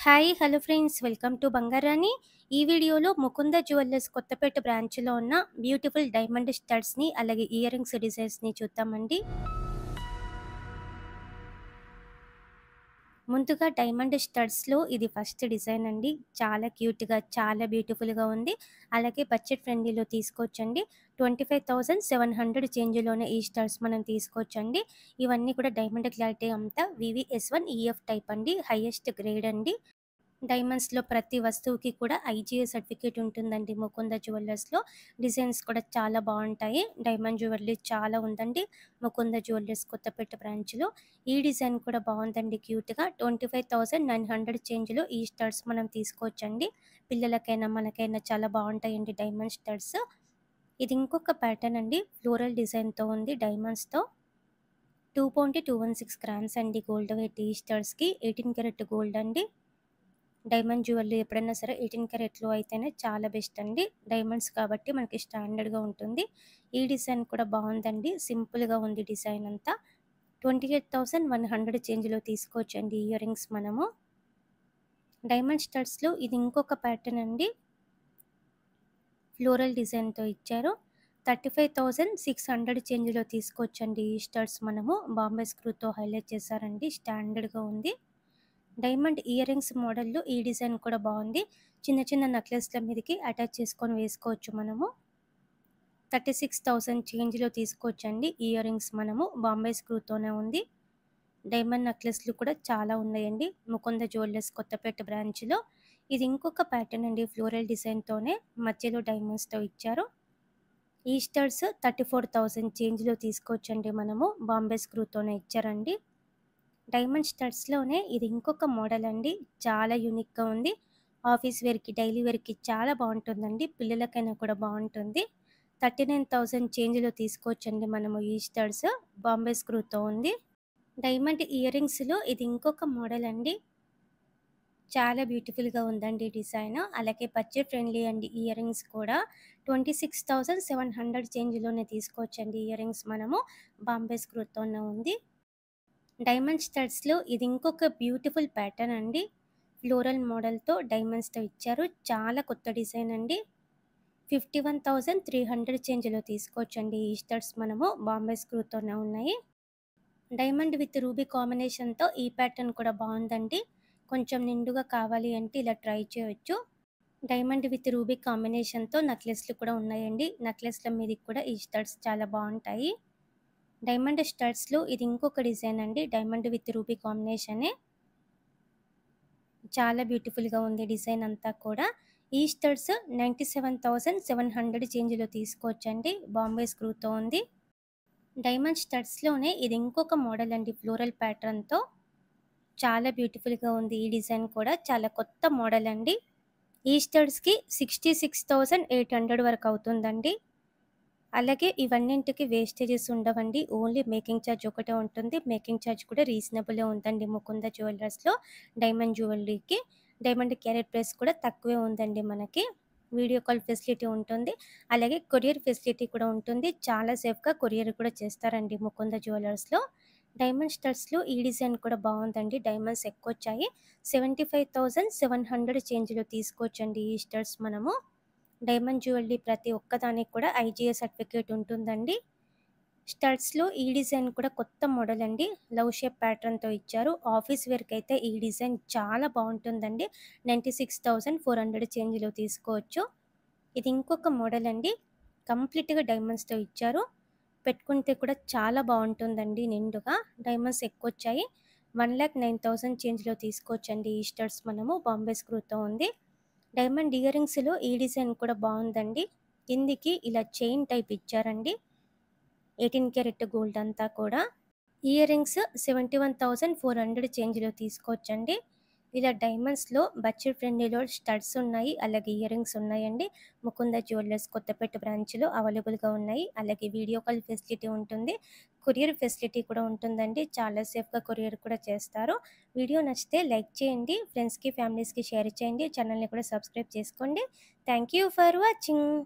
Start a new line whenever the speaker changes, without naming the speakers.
Hi! Hello friends. Welcome to Bangarani. ఈ వీడియోలో Mukunda jewellers Kothapeta బ్రాంచ్‌లో ఉన్న బ్యూటిఫుల్ డైమండ్ స్టడ్స్‌ని అలాగే ఇయర్ రింగ్స్ డిజైన్స్‌ని చూద్దామండి. ముందుగా డైమండ్ స్టడ్స్‌లో ఇది ఫస్ట్ డిజైన్ అండి. చాలా క్యూట్‌గా, చాలా బ్యూటిఫుల్‌గా ఉంది. అలాగే బడ్జెట్ ఫ్రెండ్లీలో తీసుకోవచ్చండి. 25,700 చేంజ్‌లోనే ఈ స్టడ్స్ మనం తీసుకోవచ్చండి. ఇవన్నీ కూడా డైమండ్ క్లారిటీ అంతా వీవీఎస్1 ఈఎఫ్ టైప్ అండి. హైయెస్ట్ గ్రేడ్ అండి. డైమండ్స్‌లో ప్రతి వస్తువుకి కూడా ఐజీఐ సర్టిఫికేట్ ఉంటుందండి ముకుంద జ్యువెల్లర్స్‌లో. డిజైన్స్ కూడా చాలా బావుంటాయి. డైమండ్ జ్యువెల్లరీ చాలా ఉందండి ముకుంద జ్యువెల్లర్స్ కొత్తపేట బ్రాంచ్‌లో. ఈ డిజైన్ కూడా బావుందండి క్యూట్‌గా. 25,900 చేంజ్‌లో ఈ స్టడ్స్ మనం తీసుకోవచ్చండి. పిల్లలకైనా, మనకైనా చాలా బావుంటాయండి డైమండ్ స్టడ్స్. ఇది ఇంకొక ప్యాటర్న్ అండి. ఫ్లోరల్ డిజైన్‌తో ఉంది డైమండ్స్‌తో. 2.216 గ్రామ్స్ అండి గోల్డ్ వెయిట్ ఈ స్టడ్స్‌కి. 18 క్యారెట్ గోల్డ్ అండి. డైమండ్ జ్యువెల్లరీ ఎప్పుడైనా సరే 18 క్యారెట్‌లో అయితేనే చాలా బెస్ట్ అండి. డైమండ్స్ కాబట్టి మనకి స్టాండర్డ్‌గా ఉంటుంది. ఈ డిజైన్ కూడా బావుందండి. సింపుల్‌గా ఉంది డిజైన్ అంతా. 28,100 చేంజ్‌లో తీసుకోవచ్చండి ఇయర్ రింగ్స్ మనము. డైమండ్ స్టడ్స్‌లో ఇది ఇంకొక ప్యాటర్న్ అండి. ఫ్లోరల్ డిజైన్‌తో ఇచ్చారు. 35,600 చేంజ్‌లో తీసుకోవచ్చండి ఈ స్టడ్స్ మనము. బాంబే స్క్రూతో హైలైట్ చేశారండి. స్టాండర్డ్‌గా ఉంది. డైమండ్ ఇయర్ రింగ్స్ మోడల్‌లో ఈ డిజైన్ కూడా బావుంది. చిన్న చిన్న నెక్లెస్‌ల మీదకి అటాచ్ చేసుకొని వేసుకోవచ్చు మనము. 36,000 చేంజ్‌లో తీసుకోవచ్చండి ఇయర్ రింగ్స్ మనము. బాంబే స్క్రూతోనే ఉంది. డైమండ్ నెక్లెస్‌లు కూడా చాలా ఉన్నాయండి ముకుంద జ్యువెల్లర్స్ కొత్తపేట బ్రాంచ్‌లో. ఇది ఇంకొక ప్యాటర్న్ అండి ఫ్లోరల్ డిజైన్‌తోనే మధ్యలో డైమండ్స్‌తో ఇచ్చారు. ఈ స్టడ్స్ 34,000 చేంజ్‌లో తీసుకోవచ్చండి మనము. బాంబే స్క్రూతోనే ఇచ్చారండి. డైమండ్ స్టడ్స్‌లోనే ఇది ఇంకొక మోడల్ అండి. చాలా యూనిక్‌గా ఉంది. ఆఫీస్ వేర్‌కి, డైలీ వేర్‌కి చాలా బావుంటుందండి. పిల్లలకైనా కూడా బావుంటుంది. 39,000 చేంజ్‌లో తీసుకోవచ్చండి మనము ఈ స్టడ్స్. బాంబే స్క్రూతో ఉంది. డైమండ్ ఇయర్ రింగ్స్‌లో ఇది ఇంకొక మోడల్ అండి. చాలా బ్యూటిఫుల్‌గా ఉందండి డిజైన్. అలాగే బడ్జెట్ ఫ్రెండ్లీ అండి ఇయర్ రింగ్స్ కూడా. 26,700 చేంజ్‌లోనే తీసుకోవచ్చండి ఇయర్ రింగ్స్ మనము. బాంబే స్క్రూతోనే ఉంది. డైమండ్ స్టడ్స్‌లో ఇది ఇంకొక బ్యూటిఫుల్ ప్యాటర్న్ అండి. ఫ్లోరల్ మోడల్‌తో డైమండ్స్‌తో ఇచ్చారు. చాలా కొత్త డిజైన్ అండి. 51,300 చేంజ్‌లో తీసుకోవచ్చండి ఈ స్టడ్స్ మనము. బాంబే స్క్రూతోనే ఉన్నాయి. డైమండ్ విత్ రూబీ కాంబినేషన్‌తో ఈ ప్యాటర్న్ కూడా బావుందండి. కొంచెం నిండుగా కావాలి అంటే ఇలా ట్రై చేయొచ్చు. డైమండ్ విత్ రూబీ కాంబినేషన్‌తో నెక్లెస్‌లు కూడా ఉన్నాయండి. నెక్లెస్‌ల మీదకి కూడా ఈ స్టడ్స్ చాలా బావుంటాయి. డైమండ్ స్టడ్స్‌లో ఇది ఇంకొక డిజైన్ అండి. డైమండ్ విత్ రూబీ కాంబినేషనే. చాలా బ్యూటిఫుల్‌గా ఉంది డిజైన్ అంతా కూడా. ఈ స్టడ్స్ 97,700 చేంజ్‌లో తీసుకోవచ్చండి. బాంబే స్క్రూతో ఉంది. డైమండ్ స్టడ్స్‌లోనే ఇది ఇంకొక మోడల్ అండి ఫ్లోరల్ ప్యాటర్న్‌తో. చాలా బ్యూటిఫుల్‌గా ఉంది ఈ డిజైన్ కూడా. చాలా కొత్త మోడల్ అండి. ఈ స్టడ్స్‌కి 66,800 వరకు అవుతుందండి. అలాగే ఇవన్నింటికి వేస్టేజెస్ ఉండవండి. ఓన్లీ మేకింగ్ చార్జ్ ఒకటే ఉంటుంది. మేకింగ్ చార్జ్ కూడా రీజనబులే ఉందండి ముకుంద జ్యువెల్లర్స్‌లో డైమండ్ జ్యువెల్లరీకి. డైమండ్ క్యారెట్ ప్రైస్ కూడా తక్కువే ఉందండి మనకి. వీడియో కాల్ ఫెసిలిటీ ఉంటుంది. అలాగే కొరియర్ ఫెసిలిటీ కూడా ఉంటుంది. చాలా సేఫ్‌గా కొరియర్ కూడా చేస్తారండి ముకుంద జ్యువెల్లర్స్‌లో. డైమండ్ స్టడ్స్‌లో ఈ డిజైన్ కూడా బావుందండి. డైమండ్స్ ఎక్కువొచ్చాయి. 75,700 చేంజ్‌లో తీసుకోవచ్చండి ఈ స్టడ్స్ మనము. డైమండ్ జ్యువెల్లరీ ప్రతి ఒక్కదానికి కూడా ఐజీఐ సర్టిఫికేట్ ఉంటుందండి. స్టడ్స్‌లో ఈ డిజైన్ కూడా కొత్త మోడల్ అండి. లవ్ షేప్ ప్యాటర్న్‌తో ఇచ్చారు. ఆఫీస్ వేర్‌కైతే ఈ డిజైన్ చాలా బావుంటుందండి. 96,400 చేంజ్‌లో తీసుకోవచ్చు. ఇది ఇంకొక మోడల్ అండి. కంప్లీట్‌గా డైమండ్స్‌తో ఇచ్చారు. పెట్టుకుంటే కూడా చాలా బావుంటుందండి నిండుగా. డైమండ్స్ ఎక్కువొచ్చాయి. 1,09,000 చేంజ్‌లో తీసుకోవచ్చండి ఈ స్టడ్స్ మనము. బాంబే స్క్రూతో ఉంది. డైమండ్ ఇయర్ రింగ్స్‌లో ఈ డిజైన్ కూడా బావుందండి. కిందికి ఇలా చైన్ టైప్ ఇచ్చారండి. 18 క్యారెట్ గోల్డ్ అంతా కూడా. ఇయర్ రింగ్స్ 71,400 చేంజ్‌లో తీసుకోవచ్చండి. ఇలా డైమండ్స్‌లో బడ్జెట్ ఫ్రెండ్లీలో స్టడ్స్ ఉన్నాయి. అలాగే ఇయర్ రింగ్స్ ఉన్నాయండి. ముకుంద జ్యువెల్లర్స్ కొత్తపేట బ్రాంచ్‌లో అవైలబుల్‌గా ఉన్నాయి. అలాగే వీడియో కాల్ ఫెసిలిటీ ఉంటుంది. కొరియర్ ఫెసిలిటీ కూడా ఉంటుందండి. చాలా సేఫ్‌గా కొరియర్ కూడా చేస్తారు. వీడియో నచ్చితే లైక్ చేయండి. ఫ్రెండ్స్‌కి, ఫ్యామిలీస్‌కి షేర్ చేయండి. ఛానల్‌ని కూడా సబ్స్క్రైబ్ చేసుకోండి. Thank you for watching.